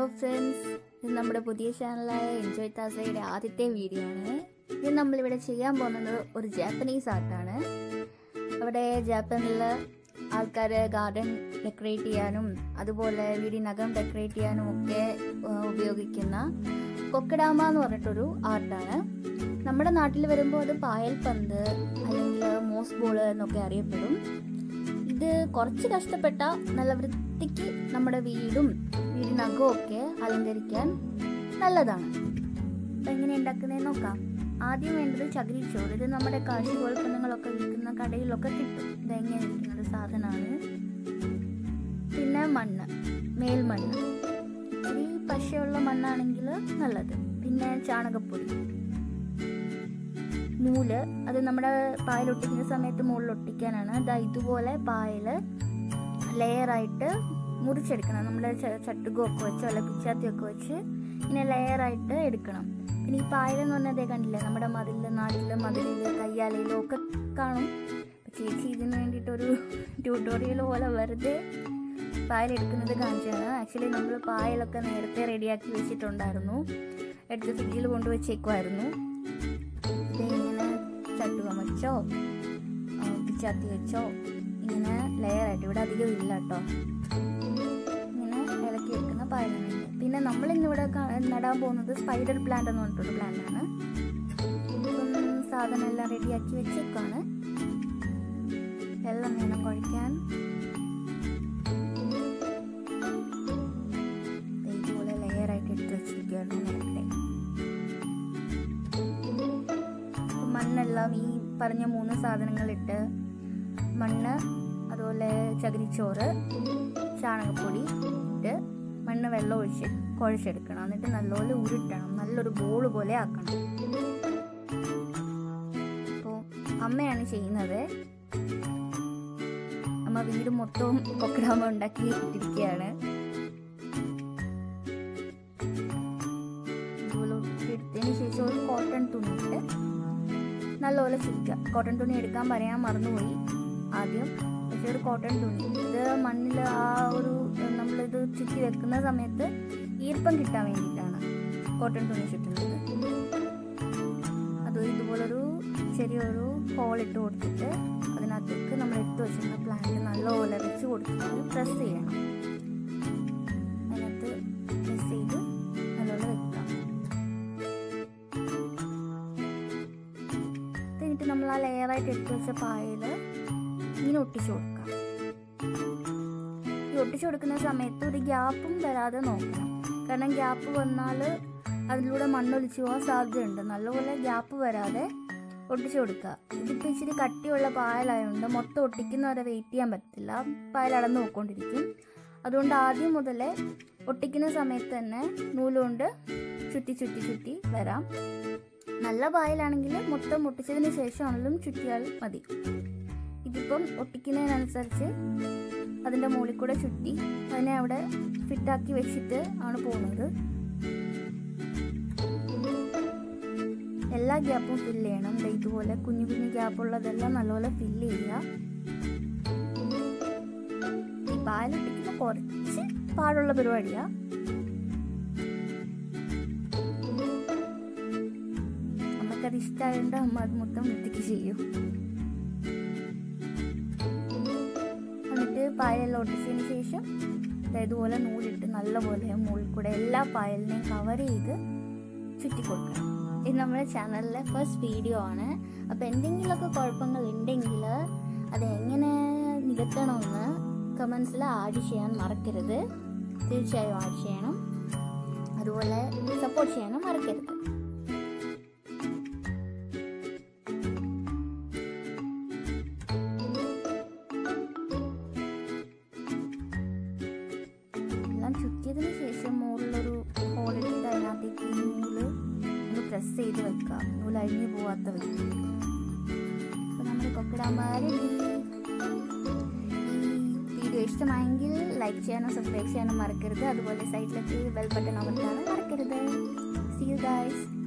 friends ഇത് നമ്മുടെ പുതിയ ചാനലായ എൻജോയ് താസയുടെ ആദ്യത്തെ വീഡിയോ ആണ് ഇത് നമ്മളിവിടെ ചെയ്യാൻ പോകുന്നത് ഒരു ജാപ്പനീസ് ആർട്ടാണ് അവിടെ ജാപ്പനിൽ ആൾക്കാർ ഗാർഡൻ ഡെക്കറേറ്റ് ചെയ്യാനും അതുപോലെ വീടിനകം ഡെക്കറേറ്റ് ചെയ്യാനും ഒക്കെ ആ, ഉപയോഗിക്കുന്ന കൊക്കഡാമ എന്ന് പറഞ്ഞിട്ടൊരു ആർട്ടാണ് നമ്മുടെ നാട്ടിൽ വരുമ്പോൾ അത് പായൽ പന്ത് അല്ലെങ്കിൽ മോസ് ബോൾ എന്നൊക്കെ അറിയപ്പെടും ഇത് കുറച്ച് കഷ്ടപ്പെട്ട നല്ല വൃത്തിക്ക് നമ്മുടെ വീടും വീടിനകവും ഒക്കെ അലങ്കരിക്കാൻ നല്ലതാണ് അപ്പം എങ്ങനെ ഉണ്ടാക്കുന്നതെന്ന് നോക്കാം ആദ്യം വേണ്ടത് ചകിരിച്ചോറ് ഇത് നമ്മുടെ കാർഷികോൽപ്പന്നങ്ങളൊക്കെ വിൽക്കുന്ന കടയിലൊക്കെ കിട്ടും ഇത് എങ്ങനെ ഇരിക്കുന്നത് സാധനമാണ് പിന്നെ മണ്ണ് മേൽമണ്ണ് ഇത്തിരി പശയുള്ള മണ്ണാണെങ്കിൽ നല്ലത് പിന്നെ ചാണകപ്പൊടി നൂല് അത് നമ്മുടെ പായൽ ഒട്ടിക്കുന്ന സമയത്ത് മുകളിൽ ഒട്ടിക്കാനാണ് ദാ ഇതുപോലെ പായല് ലെയറായിട്ട് മുറിച്ചെടുക്കണം നമ്മുടെ ച- ചട്ടുകമൊക്കെ വെച്ച് അല്ല പിച്ചാത്തിയൊക്കെ വെച്ച് ഇങ്ങനെ ലെയറായിട്ട് എടുക്കണം പിന്നെ ഈ പായലെന്ന് പറഞ്ഞാൽ അതേ കണ്ടില്ലേ നമ്മുടെ മതിലിൽ നാട്ടിൽ മതിലിൽ കയ്യാലയിലും ഒക്കെ കാണും അപ്പൊ ചേച്ചി ഇതിന് വേണ്ടിയിട്ടൊരു ട്യൂട്ടോറിയൽ പോലെ വെറുതെ പായലെടുക്കുന്നത് കാണിച്ചാണ് ആക്ച്വലി നമ്മൾ പായലൊക്കെ നേരത്തെ റെഡിയാക്കി വെച്ചിട്ടുണ്ടായിരുന്നു എടുത്ത് ഫ്രിഡ്ജിൽ കൊണ്ടുവച്ചേക്കുമായിരുന്നു ഇത് ഇങ്ങനെ ചട്ടുകം വെച്ചോ ആ, പിച്ചാത്തി വെച്ചോ ഇങ്ങനെ ലെയറായിട്ട് ഇവിടെ അധികം ഇല്ല കേട്ടോ ഇങ്ങനെ ഇളക്കി എടുക്കുന്ന പായലുണ്ട് പിന്നെ നമ്മൾ ഇന്നിവിടെ കാ- നടാൻ പോകുന്നത് സ്പൈഡർ പ്ലാന്റ് എന്ന് പറഞ്ഞിട്ടൊരു പ്ലാന്റ് ആണ് ഇപ്പം സാധനം എല്ലാം റെഡിയാക്കി വെച്ചേക്കാണ് വെള്ളം വേണം കുഴയ്ക്കാൻ ദേ ഇതുപോലെ ലെയറായിട്ട് എടുത്ത് വെച്ചിരിക്കുകയാണ് നേരത്തെ അപ്പം മണ്ണെല്ലാം ഈ പറഞ്ഞ മൂന്ന് സാധനങ്ങളിട്ട് മണ്ണ് അതുപോലെ ചകിരിച്ചോറ് ചാണകപ്പൊടി ഇട്ട് മണ്ണ് വെള്ളം ഒഴിച്ച് കുഴച്ചെടുക്കണം എന്നിട്ട് നല്ലപോലെ ഉരുട്ടണം നല്ലൊരു ബോള് പോലെ ആക്കണം അപ്പോൾ അമ്മയാണ് ചെയ്യുന്നത് അമ്മ വീട് മൊത്തവും കൊക്കടാമ ഉണ്ടാക്കി ഇട്ടിരിക്കുകയാണ് ഇതുപോലെ ഒട്ടിയെടുത്തതിന് ശേഷം ഒരു കോട്ടൺ തുണിയിട്ട് നല്ലപോലെ ചുറ്റുക കോട്ടൺ തുണി എടുക്കാൻ പറയാൻ മറന്നുപോയി ആദ്യം പക്ഷെ ഒരു കോട്ടൺ തുണി ഇത് മണ്ണിൽ ആ ഒരു നമ്മളിത് ചുറ്റി വെക്കുന്ന സമയത്ത് ഈർപ്പം കിട്ടാൻ വേണ്ടിയിട്ടാണ് കോട്ടൺ തുണി ചുറ്റുന്നത് അത് ഇതുപോലൊരു ചെറിയൊരു ഹോൾ ഇട്ട് കൊടുത്തിട്ട് അതിനകത്തേക്ക് നമ്മൾ എടുത്തു വെച്ചിരുന്ന പ്ലാന്റ് നല്ലപോലെ വെച്ച് കൊടുത്തിട്ട് പ്രസ് ചെയ്യണം അതിനകത്ത് പ്രസ് ചെയ്ത് നല്ലപോലെ വെക്കാം ഇത് കഴിഞ്ഞിട്ട് നമ്മൾ ആ ലെയറായിട്ട് എടുത്തു വെച്ച പായൽ ഇങ്ങനെ ഒട്ടിച്ചു കൊടുക്കാം ഈ ഒട്ടിച്ചു കൊടുക്കുന്ന സമയത്ത് ഒരു ഗ്യാപ്പും വരാതെ നോക്കണം കാരണം ഗ്യാപ്പ് വന്നാൽ അതിലൂടെ മണ്ണൊലിച്ചു പോകാൻ സാധ്യതയുണ്ട് നല്ലപോലെ ഗ്യാപ്പ് വരാതെ ഒട്ടിച്ചു കൊടുക്കുക ഇതിപ്പോൾ ഇച്ചിരി കട്ടിയുള്ള പായലായതുകൊണ്ട് മൊത്തം ഒട്ടിക്കുന്നവരെ വെയിറ്റ് ചെയ്യാൻ പറ്റില്ല പായൽ അടന്നു പോയിക്കൊണ്ടിരിക്കും അതുകൊണ്ട് ആദ്യം മുതലേ ഒട്ടിക്കുന്ന സമയത്ത് തന്നെ നൂലുകൊണ്ട് ചുറ്റി ചുറ്റി ചുറ്റി വരാം നല്ല പായലാണെങ്കിൽ മൊത്തം ഒട്ടിച്ചതിന് ശേഷമാണെങ്കിലും ചുറ്റിയാൽ മതി ഇതിപ്പം ഒട്ടിക്കുന്നതിനനുസരിച്ച് അതിൻ്റെ മുകളിൽ കൂടെ ചുറ്റി അതിനെ അവിടെ ഫിറ്റാക്കി വെച്ചിട്ട് ആണ് പോകുന്നത് എല്ലാ ഗ്യാപ്പും ഫില്ല് ചെയ്യണം ദേ ഇതുപോലെ കുഞ്ഞു കുഞ്ഞു ഗ്യാപ്പുള്ളതെല്ലാം നല്ലപോലെ ഫില്ല് ചെയ്യുക ഈ പാലൊട്ടിക്കുന്ന കുറച്ച് പാടുള്ള പരിപാടിയാ അമ്മക്കത് ഇഷ്ടമായതുകൊണ്ട് അമ്മ അത് മൊത്തം വൃത്തിക്ക് ചെയ്യും എന്നിട്ട് പായലെല്ലാം ഒട്ടിച്ചതിന് ശേഷം ദേ ഇതുപോലെ നൂലിട്ട് നല്ലപോലെ മുകളിൽ കൂടെ എല്ലാ പായലിനെയും കവർ ചെയ്ത് ചുറ്റി കൊടുക്കണം ഇത് നമ്മുടെ ചാനലിലെ ഫസ്റ്റ് വീഡിയോ ആണ് അപ്പോൾ എന്തെങ്കിലുമൊക്കെ കുഴപ്പങ്ങൾ ഉണ്ടെങ്കിൽ അത് എങ്ങനെ നികത്തണമെന്ന് കമൻസിൽ ആഡ് ചെയ്യാൻ മറക്കരുത് തീർച്ചയായും ആഡ് ചെയ്യണം അതുപോലെ സപ്പോർട്ട് ചെയ്യാനും മറക്കരുത് എല്ലാം ചുറ്റിയതിന് ശേഷം മുകളിലൊരു ഹോൾ ഇട്ടിട്ട് അതിനകത്തേക്ക് ഈ നൂല് ഒന്ന് പ്രസ് ചെയ്ത് വെക്കുക നൂല് അഴിഞ്ഞു പോവാത്ത വെക്കുക അപ്പോൾ നമ്മുടെ കൊക്കിടാമാരി ഈ വീഡിയോ ഇഷ്ടമായെങ്കിൽ ലൈക്ക് ചെയ്യാനും സബ്സ്ക്രൈബ് ചെയ്യാനും മറക്കരുത് അതുപോലെ സൈഡിലേക്ക് ബെൽ ബട്ടൺ അമർത്താനും മറക്കരുത് സീ യു ഗൈസ്